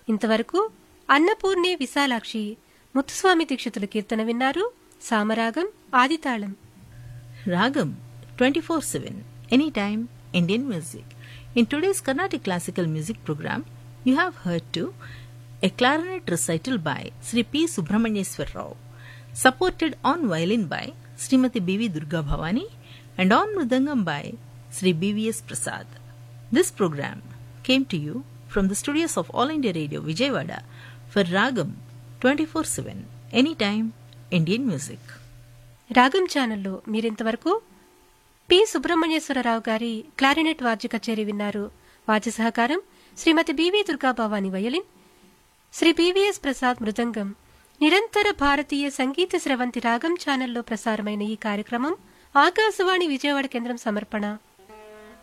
ఇంతవరకు అన్నపూర్ణే విశాలాక్షి ముత్తుస్వామి దీక్షితుల కీర్తన విన్నారు సామరాగం ఆదితాళం Ragam 24 7, anytime Indian music. In today's Carnatic classical music program, you have heard to a clarinet recital by Sri P. Subramanyeswar Rao, supported on violin by Srimati B.V. Durga Bhavani and on mridangam by Sri B.V.S. Prasad. This program came to you from the studios of All India Radio Vijayawada for Ragam 24 7, anytime Indian music. రాగం ఛానల్లో మీరింతవరకు P Subrahmanyeswara Rao గారి clarinet వాద్య కచేరీ విన్నారు వాద్య సహకారం Shrimati B V Durgabhavani violin Shri B V S Prasad మృదంగం నిరంతర భారతీయ సంగీత స్రవంతి రాగం ఛానల్లో ప్రసారమైన ఈ కార్యక్రమం ఆకాశవాణి విజయవాడ కేంద్రం సమర్పణ